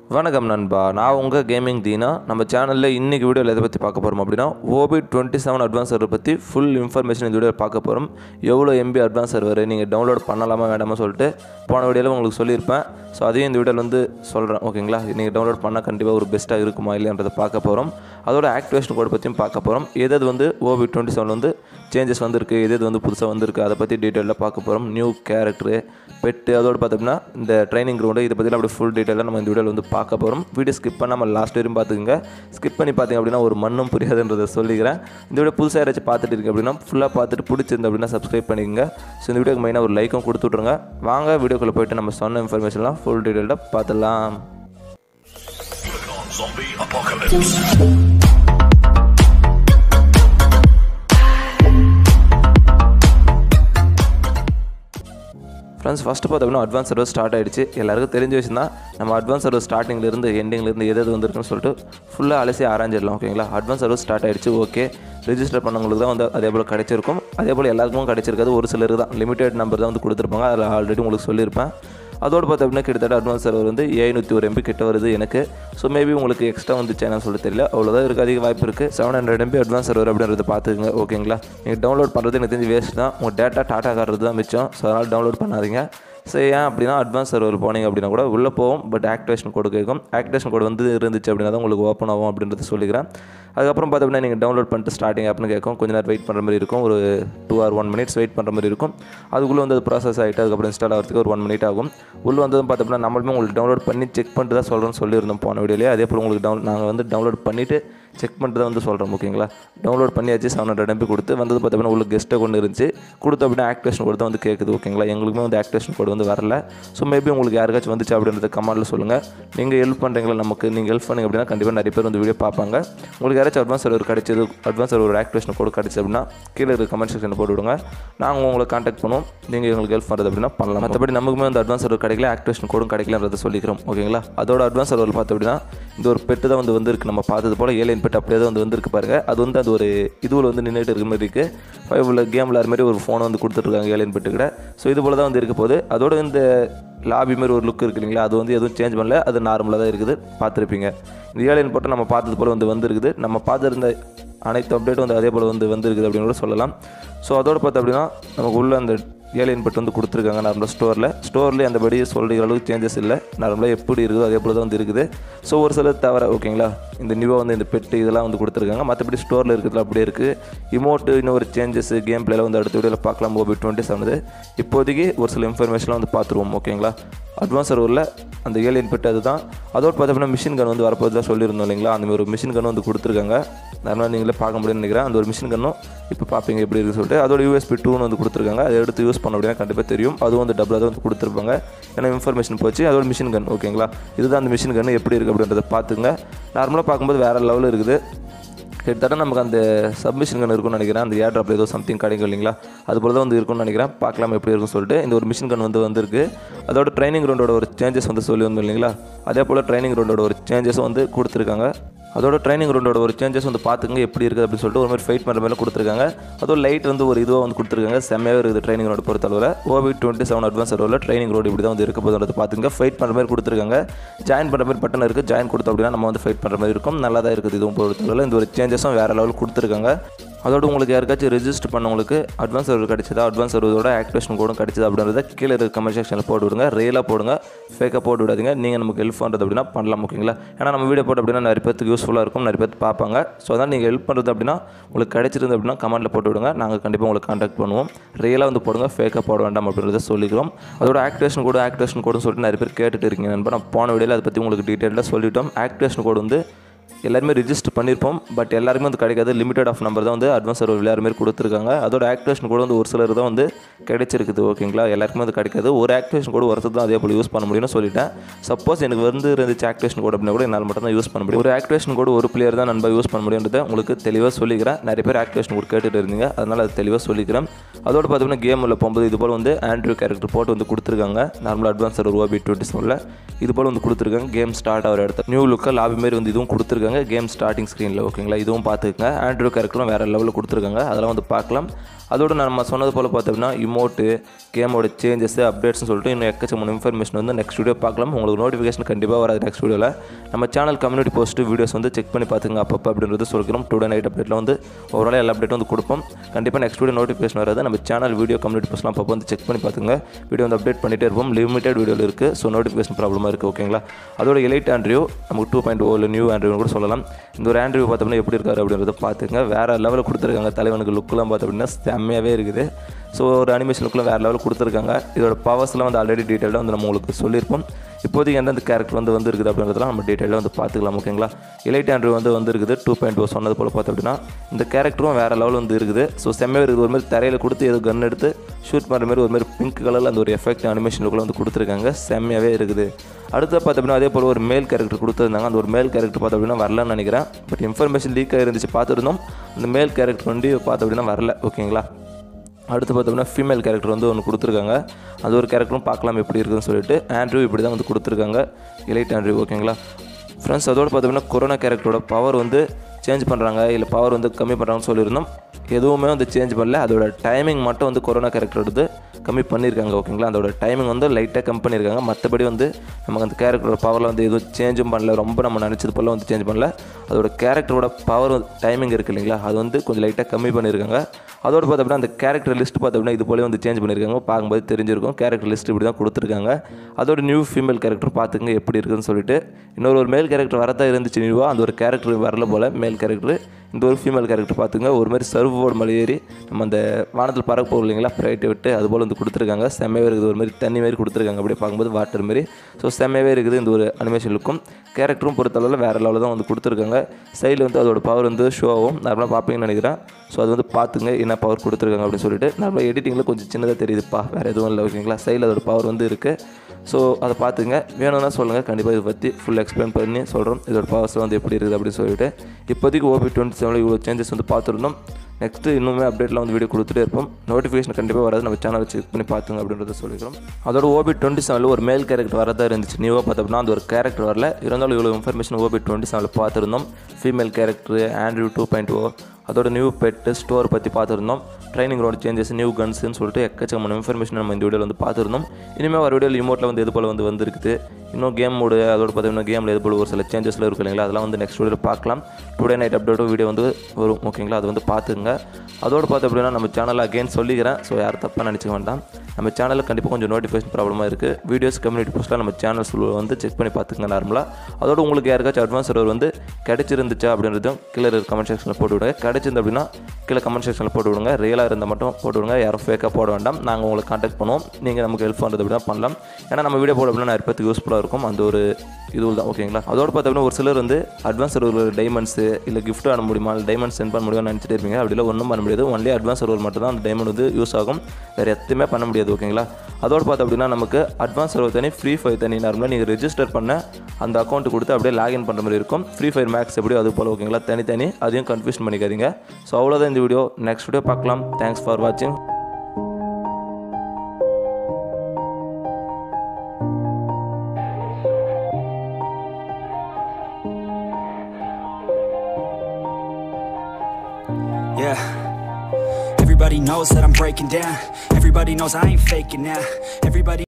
வணக்கம் நண்பா நான் உங்கள் கேமிங் தீனா நம்ம சேனலில் இன்றைக்கி வீடியோவில் எதை பற்றி பார்க்க போகிறோம் அப்படின்னா OB twenty seven advance server பற்றி ஃபுல் இன்ஃபர்மேஷன் இந்த வீடியோவில் பார்க்க போகிறோம் எவ்வளோ எம்பி அட்வான்ஸ் சர்வர் நீங்கள் டவுன்லோட் பண்ணலாமா வேண்டாமா சொல்லிட்டு போன வீடியோவில் உங்களுக்கு சொல்லியிருப்பேன் ஸோ அதையும் இந்த வீடியோவில் வந்து சொல்கிறேன் ஓகேங்களா நீங்கள் டவுன்லோட் பண்ணால் கண்டிப்பாக ஒரு பெஸ்ட்டாக இருக்குமா இல்லைன்றதை பார்க்க போகிறோம் அதோட ஆக்டிவேஷன் கோட் பற்றியும் பார்க்க போகிறோம் எது எது வந்து ஓபி டுவெண்ட்டி செவன் வந்து சேஞ்சஸ் வந்திருக்கு எது எது வந்து புதுசாக வந்திருக்கு அதை பற்றி டீட்டெயிலாக பார்க்க போகிறோம் நியூ கேரக்டரு பெட்டு அதோட பார்த்தோம்னா இந்த ட்ரைனிங் கிரவுண்டு இதை பற்றிலாம் அப்படி ஃபுல் டீட்டெயிலாக நம்ம இந்த வீடியோவில் வந்து பார்க்க போகிறோம் வீடியோ ஸ்கிப் பண்ணாமல் லாஸ்ட் வரையும் பார்த்துக்குங்க ஸ்கிப் பண்ணி பார்த்தீங்க அப்படின்னா ஒரு மண்ணும் புரியாதுன்றதை சொல்லிக்கிறேன் இந்த வீடியோ புதுசாக யாராச்சும் பார்த்துட்டு இருக்கு அப்படின்னா ஃபுல்லாக பார்த்துட்டு பிடிச்சிருந்து அப்படின்னா சப்ஸ்கிரைப் பண்ணிக்கங்க ஸோ இந்த வீடியோக்கு மெயினாக ஒரு லைக்கும் கொடுத்து விட்ருங்க வாங்க வீடியோக்குள்ளே போயிட்டு நம்ம சொன்ன இன்ஃபர்மேஷன்லாம் ஃபுல் டீட்டெயிலாக பார்த்துடலாம் Zombie apocalypse. ஃப்ரெண்ட்ஸ் ஃபஸ்ட்டு பார்த்தோம்னா அட்வான்ஸ் சர்வர் ஸ்டார்ட் ஆயிடுச்சு எல்லாருக்கும் தெரிஞ்ச விஷயம் தான் நம்ம அட்வான்ஸ் சர்வர் ஸ்டார்டிங்லேருந்து எண்டிங்லேருந்து எது எது வந்திருக்குன்னு சொல்லிட்டு ஃபுல்லாக அலசி ஆராய்ஞ்சிடலாம் ஓகேங்களா அட்வான்ஸ் சர்வர் ஸ்டார்ட் ஆயிடுச்சு ஓகே ரெஜிஸ்டர் பண்ணவங்களுக்கு தான் வந்து அதே போல் கிடைச்சிருக்கும் அதே போல் எல்லாருக்கும் கிடைச்சிருக்காது ஒரு சிலருக்கு தான் லிமிடெட் நம்பர் தான் வந்து கொடுத்துருப்பாங்க அதில் ஆல்ரெடி உங்களுக்கு சொல்லியிருப்பேன் அதோடு பார்த்து அப்படின்னா கிட்டத்தட்ட அட்வான்ஸ் சர்வர் வந்து ஏழ்நூற்றி ஒரு எம்பி கிட்ட வருது எனக்கு ஸோ மேபி உங்களுக்கு எக்ஸ்ட்ரா வந்து சேனல் சொல்ல தெரியல அவ்வளோதான் இருக்குது அதிக வாய்ப்பு இருக்குது seven hundred MB advance server அப்படின்றத பார்த்துக்குங்க ஓகேங்களா நீங்கள் டவுன்லோட் பண்ணுறது எனக்கு தெரிஞ்சு வேஸ்ட் தான் உங்கள் டேட்டா டாட்டா கார்டு தான் மிச்சம் ஸோ அதனால் டவுன்லோட் பண்ணாதீங்க ஸோ ஏன் அப்படின்னா அட்வான்ஸ் சர்வர் போனீங்க அப்படின்னா கூட உள்ளே போகும் பட் ஆக்டிவேஷன் கோடு கேட்கும் ஆக்டிவேஷன் கோடு வந்து இருந்துச்சு அப்படின்னா தான் உங்களுக்கு ஓப்பன் ஆகும் அப்படின்றத சொல்லிக்கிறேன் அதுக்கப்புறம் பார்த்தோம்னா நீங்கள் டவுன்லோட் பண்ணிட்டு ஸ்டார்டிங் ஆப்னு கேட்கும் கொஞ்ச நேரம் வெயிட் பண்ணுற மாதிரி இருக்கும் ஒரு two or one minutes wait பண்ணுற மாதிரி இருக்கும் அதுக்குள்ளே வந்து அது ப்ராசஸ் ஆகிட்டு அதுக்கப்புறம் இன்ஸ்டால் ஆகிறதுக்கு ஒரு ஒன் மினிட் ஆகும் உள்ளே வந்ததும் பார்த்தோம்னா நம்மளுமே உங்களுக்கு டவுன்லோட் பண்ணி செக் பண்ணிட்டு தான் சொல்கிறேன்னு சொல்லியிருந்தோம் போன வீடியோலேயே அதே போல் உங்களுக்கு டவுன் நாங்கள் வந்து டவுன்லோட் பண்ணிவிட்டு செக் பண்ணிட்டு தான் வந்து சொல்கிறோம் ஓகேங்களா டவுன்லோட் பண்ணியாச்சு செவன் ஹண்ட்ரட் எம்பி கொடுத்து வந்தது பார்த்தோம்னா உள்ள கெஸ்ட்டை கொண்டு இருந்துச்சு கொடுத்து அப்படின்னா ஆக்டிவேஷன் கோடு தான் வந்து கேட்குது ஓகேங்களா எங்களுக்குமே வந்து ஆக்டிவேஷன் கோடு வந்து வரல ஸோ மேபி உங்களுக்கு யாருக்காச்சும் வந்துச்சு அப்படின்றத கமெண்ட்டில் சொல்லுங்கள் நீங்கள் ஹெல்ப் பண்ணுறீங்களா நமக்கு நீங்கள் ஹெல்ப் பண்ணீங்க அப்படின்னா கண்டிப்பாக நிறைய பேர் வந்து வீடியோ பார்ப்பாங்க உங்களுக்கு யாராச்சும் அட்வான்ஸ் சர்வர் கிடைச்சது அட்வான்ஸ் சர்வர் ஆக்டிவேஷன் கோடு கிடைச்சு அப்படின்னா கீழே இருக்க கமெண்ட் செக்ஷனில் போட்டு விடுங்க நாங்கள் உங்களை காண்டாக்ட் பண்ணுவோம் நீங்கள் எங்களுக்கு ஹெல்ப் பண்ணுறது அப்படின்னா பண்ணலாம் மற்றபடி நமக்குமே வந்து அட்வான்ஸ் சர்வர் கிடைக்கல ஆக்டிவேஷன் கோடும் கிடைக்கலன்றதை சொல்லிக்கிறோம் ஓகேங்களா அதோட அட்வான்ஸ் சர்வர் பார்த்து அப்படின்னா இந்த ஒரு பெட்டு தான் வந்து வந்திருக்கு நம்ம பார்த்தது போல் ஏலியன் பெட் அப்படியே தான் வந்து வந்திருக்கு பாருங்க அது வந்து அது ஒரு இதுவில் வந்து நின்றுட்டு இருக்க மாதிரி இருக்குது ஃபைவ்ல கேம் விளாட்ற மாதிரி ஒரு ஃபோனை வந்து கொடுத்துட்ருக்காங்க ஏலியன் பெட்டு கூட ஸோ இது போல் தான் வந்து இருக்க போகுது அதோட இந்த லாபி மாதிரி ஒரு லுக் இருக்கு இல்லைங்களா அது வந்து எதுவும் சேஞ்ச் பண்ணல அது நார்மலாக தான் இருக்குது பார்த்துருப்பீங்க இந்த ஏலியன் போட்டு நம்ம பார்த்தது போல் வந்து வந்திருக்குது நம்ம பார்த்துருந்த அனைத்து அப்டேட்டும் வந்து அதே போல் வந்து வந்திருக்குது அப்படின்னு கூட சொல்லலாம் ஸோ அதோட பார்த்து அப்படின்னா நமக்கு உள்ள அந்த ஏலியன் பெட் வந்து கொடுத்துருக்காங்க நார்மலாக ஸ்டோரில் ஸ்டோர்லேயே அந்தபடி சொல்கிற அளவுக்கு சேஞ்சஸ் இல்லை நார்மலாக எப்படி இருக்குதோ அதே போல் தான் வந்து இருக்குது ஸோ ஒரு சிலர் தவிர ஓகேங்களா இந்த நியூவாக வந்து இந்த பெட்டு இதெல்லாம் வந்து கொடுத்துருக்காங்க மற்றபடி ஸ்டோரில் இருக்கிறதுல அப்படியே இருக்குது இமோட்டு இன்னும் ஒரு சேஞ்சஸ் கேம் பிளேல வந்து அடுத்த வீடியோவில் பார்க்கலாம் மோபி டுவெண்ட்டி செவனது இப்போதைக்கு ஒரு சில இன்ஃபர்மேஷன்லாம் வந்து பார்த்துருவோம் ஓகேங்களா அட்வான்ஸ் சர்வரில் அந்த ஏலியன் பெட் அதுதான் அதோடு பார்த்தோம்னா மிஷின் கன் வந்து வரப்போது தான் சொல்லியிருந்தோம் இல்லைங்களா அந்த மாதிரி ஒரு மிஷின் கன் வந்து கொடுத்துருக்காங்க நார்மலாக நீங்களே பார்க்க முடியும்னு நினைக்கிறேன் அந்த ஒரு மிஷின் கன்னும் இப்போ பார்ப்பீங்க எப்படி இருக்குன்னு சொல்லிட்டு அதோட யூஎஸ்பி டூன்னு வந்து கொடுத்துருக்காங்க அதை எடுத்து யூஸ் பண்ண அப்படின்னா கண்டிப்பாக தெரியும் அதுவும் வந்து டபுளாக தான் வந்து கொடுத்துருப்பாங்க ஏன்னா இன்ஃபர்மேஷன் போச்சு அதோட மிஷின் கன் ஓகேங்களா இதுதான் அந்த மிஷின் கன் எப்படி இருக்குது அப்படின்றத பார்த்துங்க நார்மலாக பார்க்கும்போது வேறு லெவலில் இருக்குது கிட்டத்தட்ட நமக்கு அந்த சப்மிஷன் கன் இருக்கும்னு நினைக்கிறேன் அந்த ஏர் ட்ராப்பில் ஏதோ சம்திங் கிடைக்கும் இல்லைங்களா அது போல தான் வந்து இருக்கும்னு நினைக்கிறேன் பார்க்கலாம் எப்படி இருக்கும்னு சொல்லிட்டு இந்த ஒரு மிஷின் கன் வந்து வந்திருக்கு அதோட ட்ரைனிங் ரவுண்டோட ஒரு சேஞ்சஸ் வந்து சொல்லி வந்தோம் இல்லைங்களா அதே போல் ட்ரைனிங் ரவுண்டோட ஒரு சேஞ்சஸும் வந்து கொடுத்துருக்காங்க அதோட ட்ரைனிங் ரவுண்டோட ஒரு சேஞ்சஸ் வந்து பார்த்துங்க எப்படி இருக்குது அப்படின்னு சொல்லிட்டு ஒரு மாதிரி ஃபைட் பண்ணுற மாதிரி கொடுத்துருக்காங்க அதோட லைட் வந்து ஒரு இதுவாக வந்து கொடுத்துருக்காங்க செம்மையாக இருக்குது ட்ரைனிங் ரோடு பொறுத்தளவில் ஓவி டுவெண்ட்டி செவன் அட்வான்ஸ் ரோடில் ட்ரைனிங் ரோடு இப்படி தான் வந்து இருக்க போதுன்றதை பார்த்துங்க ஃபைட் பண்ணுற மாதிரி கொடுத்துருக்காங்க ஜாயின் பண்ணுற மாதிரி பட்டன் இருக்குது ஜாயின் கொடுத்தோம் அப்படின்னா நம்ம வந்து ஃபைட் பண்ணுற மாதிரி இருக்கும் நல்லா தான் இருக்குது இதுவும் பொறுத்தளவில் இந்த ஒரு சேஞ்சஸும் வேறு லெவல் கொடுத்துருக்காங்க அதோட உங்களுக்கு யாருக்காச்சும் ரெஜிஸ்டர் பண்ணவங்களுக்கு அட்வான்ஸ் சர்வர் கிடைச்சதா அட்வான்ஸ் சர்வரோட ஆக்டிவேஷன் கோடும் கிடைச்சதா அப்படின்றத கீழே இருக்க கமெண்ட் செக்ஷனில் போட்டு விடுங்க ரியலாக போடுங்க ஃபேக்காக போட்டு விடாதீங்க நீங்கள் நமக்கு ஹெல்ப் பண்ணுறது அப்படின்னா பண்ணலாம் ஓகேங்களா ஏன்னா நம்ம வீடியோ போட்டு அப்படின்னா நிறைய பேருக்கு யூஸ்ஃபுல்லாக இருக்கும் நிறைய பேர் பார்ப்பாங்க ஸோ அதான் நீங்கள் ஹெல்ப் பண்ணுறது அப்படின்னா உங்களுக்கு கிடைச்சிருந்து அப்படின்னா கமெண்ட்டில் போட்டு விடுங்க நாங்கள் கண்டிப்பாக உங்களுக்கு கான்டாக்ட் பண்ணுவோம் ரியலாக வந்து போடுங்க ஃபேக்காக போட வேண்டாம் அப்படின்றத சொல்லிக்கிறோம் அதோட ஆக்டிவேஷன் கோடு ஆக்டிவேஷன் கோடுன்னு சொல்லிட்டு நிறைய பேர் கேட்டுட்டு இருக்கீங்க நண்பர் நான் போன வீடியோவில் அதை பற்றி உங்களுக்கு டீட்டெயிலாக சொல்லிட்டோம் ஆக்டிவேஷன் கோடு வந்து எல்லாருமே ரிஜிஸ்டர் பண்ணியிருப்போம் பட் எல்லாருமே வந்து கிடைக்காது லிமிடெட் ஆஃப் நம்பர் தான் வந்து அட்வான்ஸ் சர்வர் விளையாடுற மாதிரி கொடுத்துருக்காங்க அதோட ஆக்டிவேஷன் கூட வந்து ஒரு சிலர் தான் வந்து கிடைச்சிருக்குது ஓகேங்களா எல்லாருக்குமே வந்து கிடைக்காது ஒரு ஆக்டிவேஷன் கோடு ஒருத்தர் தான் அதே போல் யூஸ் பண்ண முடியும்னு சொல்லிட்டேன் சப்போஸ் எனக்கு வந்து இருந்துச்சு ஆக்டிவேஷன் கோடு அப்படின்னா கூட என்னால் மட்டும் தான் யூஸ் பண்ண முடியும் ஒரு ஆக்டிவேஷன் கோடு ஒரு பிளேயர் தான் நண்பா யூஸ் பண்ண முடியுன்றதை உங்களுக்கு தெளிவாக சொல்லிக்கிறேன் நிறைய பேர் ஆக்டிவேஷன் கோட் கேட்டுட்டு இருந்தீங்க அதனால் அது தெளிவாக சொல்லிக்கிறேன் அதோட பார்த்தீங்கன்னா கேம் உள்ள போகும்போது இது போல் வந்து ஆண்ட்ரூ கேரக்டர் போட்டு வந்து கொடுத்துருக்காங்க நார்மலாக அட்வான்ஸ் சர்வர் ஓபி டுவெண்ட்டி செவனில் இது போல் வந்து கொடுத்துருக்காங்க கேம் ஸ்டார்ட் ஆகிற இடத்துல நியூ லுக்காக லாபி மாரி வந்து இதுவும் கொடுத்துருக்காங்க கேம் ஸ்டார்டிங் ஸ்க்ரீனில் ஓகேங்களா இதுவும் பார்த்துக்கங்க ஆண்ட்ரூ கேரக்டரும் வேறு லெவலில் கொடுத்துருக்காங்க அதெல்லாம் வந்து பார்க்கலாம் அதோட நம்ம சொன்னது போல் பார்த்தோம்னா இமோட்டு கேமோட சேஞ்சஸ் அப்டேட்ஸ்னு சொல்லிட்டு இன்னும் எக்கச்சக்கமான இன்ஃபர்மேஷன் வந்து நெக்ஸ்ட் வீடியோ பார்க்கலாம் உங்களுக்கு நோட்டிஃபிகேஷன் கண்டிப்பாக வராது நெக்ஸ்ட் வீடியோவில் நம்ம சேனல் கம்யூனிட்டி போஸ்ட்டு வீடியோஸ் வந்து செக் பண்ணி பார்த்துங்க அப்பப்போ அப்படின்றது சொல்லிக்கிறோம் டுடே நைட் அப்டேட்டில் வந்து ஓவரால் எல்லா அப்டேட்டும் வந்து கொடுப்போம் கண்டிப்பாக நெக்ஸ்ட் வீடியோ நோட்டிஃபிகேஷன் வராது நம்ம சேனல் வீடியோ கம்யூனிட்டி போஸ்ட்லாம் அப்பப்போ வந்து செக் பண்ணி பார்த்துங்க வீடியோ வந்து அப்டேட் பண்ணிகிட்டே இருப்போம் லிமிடெட் வீடியோவில் இருக்குது ஸோ நோட்டிஃபிகேஷன் ப்ராப்ளமாக இருக்குது ஓகேங்களா அதோட எலைட் ஆண்ட்ரியூ நமக்கு டூ பாயிண்ட் ஓ இல்லை நியூ ஆண்ட்ரியூ கூட சொல்லலாம் இந்த ஒரு ஆண்ட்ரியூ பார்த்தோம்னா எப்படி இருக்காரு அப்படின்றத பார்த்துங்க வேறு லெவலில் கொடுத்துருக்காங்க தலைவனுக்கு லுக்கெலாம் பார்த்தோம் அப்படின்னா செம்மையாகவே இருக்குது ஸோ ஒரு அனிமேஷன் லுக்கில் வேறு லெவலில் கொடுத்துருக்காங்க இதோட பவர்ஸ்லாம் வந்து ஆல்ரெடி டீட்டெயிலாக வந்து நம்ம உங்களுக்கு சொல்லியிருப்போம் இப்போதைக்கு எந்தெந்த கேரக்டர் வந்து வந்துருக்குது அப்படின்றதெல்லாம் நம்ம டீட்டெயிலாக வந்து பார்த்துக்கலாம் ஓகேங்களா எலைட் ஆண்ட்ரூ வந்து வந்துருக்குது டூ பாயிண்ட் ஓ சொன்னது போல் பார்த்தோம் அப்படின்னா இந்த கேரக்டரும் வேறு லெவல் வந்து இருக்குது ஸோ செம்மையாக இருக்குது ஒரு மாதிரி தரையில் கொடுத்து ஏதோ கன் எடுத்து ஷூட் பண்ணுற மாதிரி ஒரு மாதிரி பிங்க் கலரில் அந்த ஒரு எஃபெக்ட் அனிமேஷன் லுக்கில் வந்து கொடுத்துருக்காங்க செம்மையாகவே இருக்குது அடுத்து பார்த்தோம் அப்படின்னா அதே போல் ஒரு மேல் கேரக்டர் கொடுத்துருந்தாங்க அந்த ஒரு மேல் கேரக்டர் பார்த்தோம் அப்படின்னா வரலன்னு நினைக்கிறேன் பட் இன்ஃபர்மேஷன் லீக் ஆகிருந்துச்சு பார்த்துருந்தோம் அந்த மேல் கேரக்டர் வந்து பார்த்தோம் அப்படின்னா வரல ஓகேங்களா அடுத்து பார்த்தோம்னா ஃபீமேல் கேரக்டர் வந்து ஒன்று கொடுத்துருக்காங்க அது ஒரு கேரக்டரும் பார்க்கலாம் எப்படி இருக்குதுன்னு சொல்லிட்டு ஆண்ட்ரியூ இப்படி தான் வந்து கொடுத்துருக்காங்க எலைட் ஆண்ட்ரியூ ஓகேங்களா ஃப்ரெண்ட்ஸ் அதோடு பார்த்தோம்னா கொரோனா கேரக்டரோட பவர் வந்து சேஞ்ச் பண்ணுறாங்க இல்லை பவர் வந்து கம்மி பண்ணுறாங்கன்னு சொல்லியிருந்தோம் எதுவுமே வந்து சேஞ்ச் பண்ணல அதோட டைமிங் மட்டும் வந்து கொரோனா கேரக்டர் வந்து கம்மி பண்ணியிருக்காங்க ஓகேங்களா அதோட டைமிங் வந்து லைட்டாக கம்மி பண்ணியிருக்காங்க மற்றபடி வந்து நமக்கு அந்த கேரக்டரோட பவரில் வந்து எதுவும் சேஞ்சும் பண்ணல ரொம்ப நம்ம நினச்சது போல வந்து சேஞ்ச் பண்ணல அதோட கேரக்டரோட பவர் டைமிங் இருக்குது இல்லைங்களா அது வந்து கொஞ்சம் லைட்டாக கம்மி பண்ணியிருக்காங்க அதோடு பார்த்தோம்னா அந்த கேரக்டர் லிஸ்ட் பார்த்தோம்னா இது போல வந்து சேஞ்ச் பண்ணியிருக்காங்க பார்க்கும்போது தெரிஞ்சிருக்கும் கேரக்டர் லிஸ்ட் இப்படி தான் கொடுத்துருக்காங்க அதோட நியூ ஃபீமேல் கேரக்டர் பார்த்துங்க எப்படி இருக்குதுன்னு சொல்லிட்டு இன்னொரு ஒரு மேல் கேரக்டர் வரதான் இருந்துச்சு நியூவாக அந்த ஒரு கேரக்டர் வரல போல் மேல் கேரக்டர் இந்த ஒரு ஃபீமேல் கேரக்டர் பார்த்துங்க ஒரு மாதிரி சர்வ் போர்டு மலை ஏறி நம்ம அந்த வானத்தில் பறக்க போகும் இல்லைங்களா ஃப்ரைட்டை விட்டு அது போல் வந்து கொடுத்துருக்காங்க செம்மையாகவே இருக்குது ஒரு மாதிரி தண்ணி மாதிரி கொடுத்துருக்காங்க அப்படியே பார்க்கும்போது வாட்டர் மாதிரி ஸோ செம்மையாகவே இருக்குது இந்த ஒரு அனிமேஷன் லுக்கும் கேரக்டரும் பொறுத்தளவில் வேறு லெவலில் தான் வந்து கொடுத்துருக்காங்க சைடில் வந்து அதோட பவர் வந்து ஷோ ஆகும் நார்மலாக பார்ப்பீங்கன்னு நினைக்கிறேன் ஸோ அது வந்து பார்த்துங்க என்ன பவர் கொடுத்துருக்காங்க அப்படின்னு சொல்லிட்டு நார்மலாக எடிட்டிங்கில் கொஞ்சம் சின்னதாக தெரியுதுப்பா வேறு எதுவும் இல்லை ஓகேங்களா சைடில் அதோட பவர் வந்து இருக்குது ஸோ அதை பார்த்துங்க வேணும்னா சொல்லுங்கள் கண்டிப்பாக இதை பற்றி ஃபுல் எக்ஸ்பிளைன் பண்ணி சொல்கிறோம் இதோட பவர்ஸ் வந்து எப்படி இருக்குது அப்படின்னு சொல்லிட்டு இப்போதைக்கு ஓபி டுவெண்ட்டி செவனில் இவ்வளோ சேஞ்சஸ் வந்து பார்த்துருந்தோம் நெக்ஸ்ட்டு இன்னுமே அப்டேட்டில் வந்து வீடியோ கொடுத்துட்டே இருப்போம் நோட்டிஃபிகேஷன் கண்டிப்பாக வராது நம்ம சேனலை செக் பண்ணி பார்த்துங்க அப்படின்றத சொல்லிக்கிறோம் அதோட ஓபி டுவெண்ட்டி செவனில் ஒரு மேல் கேரக்டர் வரதா இருந்துச்சு நியூவாக பார்த்தோம்னா அந்த ஒரு கேரக்டர் வரல இருந்தாலும் இவ்வளோ இன்ஃபர்மேஷன் ஓபி டுவெண்ட்டி செவனில் பார்த்துருந்தோம் female character Andrew two point O அதோட நியூ பெட்டு ஸ்டோர் பற்றி பார்த்துருந்தோம் ட்ரைனிங் ரோட் சேஞ்சஸ் நியூ கன்ஸ்னு சொல்லிட்டு எக்கச்சக்கமான இன்ஃபர்மேஷன் நம்ம இந்த வீடியோவில் வந்து பார்த்துருந்தோம் இனிமேல் ஒரு வீடியோவில் இமோட்டில் வந்து எது போல் வந்து வந்திருக்குது இன்னும் கேம் மோடு அதோட பார்த்தீங்கன்னா கேமில் எது போல் ஒரு சில சேஞ்சஸ்லாம் இருக்கும் இல்லைங்களா அதெல்லாம் வந்து நெக்ஸ்ட் வீடியோவில் பார்க்கலாம் டுடே நைட் அப்டேட்டும் வீடியோ வந்து வரும் ஓகேங்களா அது வந்து பார்த்துங்க அதோடு பார்த்து அப்படின்னா நம்ம சேனலில் அகெயின் சொல்லிக்கிறேன் ஸோ யாரும் தப்பாக நினச்சிக்க வேண்டாம் நம்ம சேனலில் கண்டிப்பாக கொஞ்சம் நோட்டிஃபிகேஷன் ப்ராப்ளமாக இருக்குது வீடியோஸ் கம்யூனிட்டி போஸ்ட்டில் நம்ம சேனல்ஸ் வந்து செக் பண்ணி பார்த்துங்க நார்மலாக அதோட உங்களுக்கு யாருக்காச்சும் அட்வான்ஸ் சர்வர் வந்து கிடச்சிருந்துச்சா அப்படின்றதும் கீழே கமெண்ட் செக்ஷனில் போட்டு விடுங்க கிடச்சிருந்து அப்படின்னா கீழே கமெண்ட் செக்ஷனில் போட்டு விடுங்க ரியலாக இருந்தால் மட்டும் போட்டு விடுங்க யாரும் ஃபேக்காக போட வேண்டாம் நாங்கள் உங்களை காண்டாக்ட் பண்ணுவோம் நீங்கள் நமக்கு ஹெல்ப் பண்ணுறது அப்படின்னா பண்ணலாம் ஏன்னா நம்ம வீடியோ போட அப்படின்னா நிறைய பேருக்கு யூஸ்ஃபுல்லாக இருக்கும் அந்த ஒரு இது தான் ஓகேங்களா அதோட பார்த்தோம்னா ஒரு சிலர் வந்து அட்வான்ஸ் சர்வர் டைமண்ட்ஸு இல்லை கிஃப்ட் ஆன முடியுமா இல்லை டைமண்ட் சென்ட் பண்ண முடியும்னு நினச்சிட்டு இருப்பீங்க அப்படிலாம் ஒன்றும் பண்ண முடியாது ஒன்லி அட்வான்ஸ் சர்வர் மட்டும் தான் அந்த டைமண்ட் வந்து யூஸ் ஆகும் வேறு எதுவுமே பண்ண முடியாது ஓகேங்களா அதோட பார்த்தோம் அப்படின்னா நமக்கு அட்வான்ஸ் சர்வர் தனி ஃப்ரீ ஃபயர் தனி நார்மலாக நீங்கள் ரெஜிஸ்டர் பண்ண அந்த அக்கௌண்ட் கொடுத்து அப்படியே லாகின் பண்ணுற மாதிரி இருக்கும் ஃப்ரீ ஃபயர் மேக்ஸ் எப்படியோ அது போல் ஓகேங்களா தனித்தனி அதையும் கன்ஃபியூஷன் பண்ணிக்காதீங்க ஸோ அவ்வளோதான் இந்த வீடியோ நெக்ஸ்ட் வீடியோ பார்க்கலாம் தேங்க்ஸ் ஃபார் வாட்சிங் Yeah. Everybody knows that I'm breaking down. Everybody knows I ain't faking now. Everybody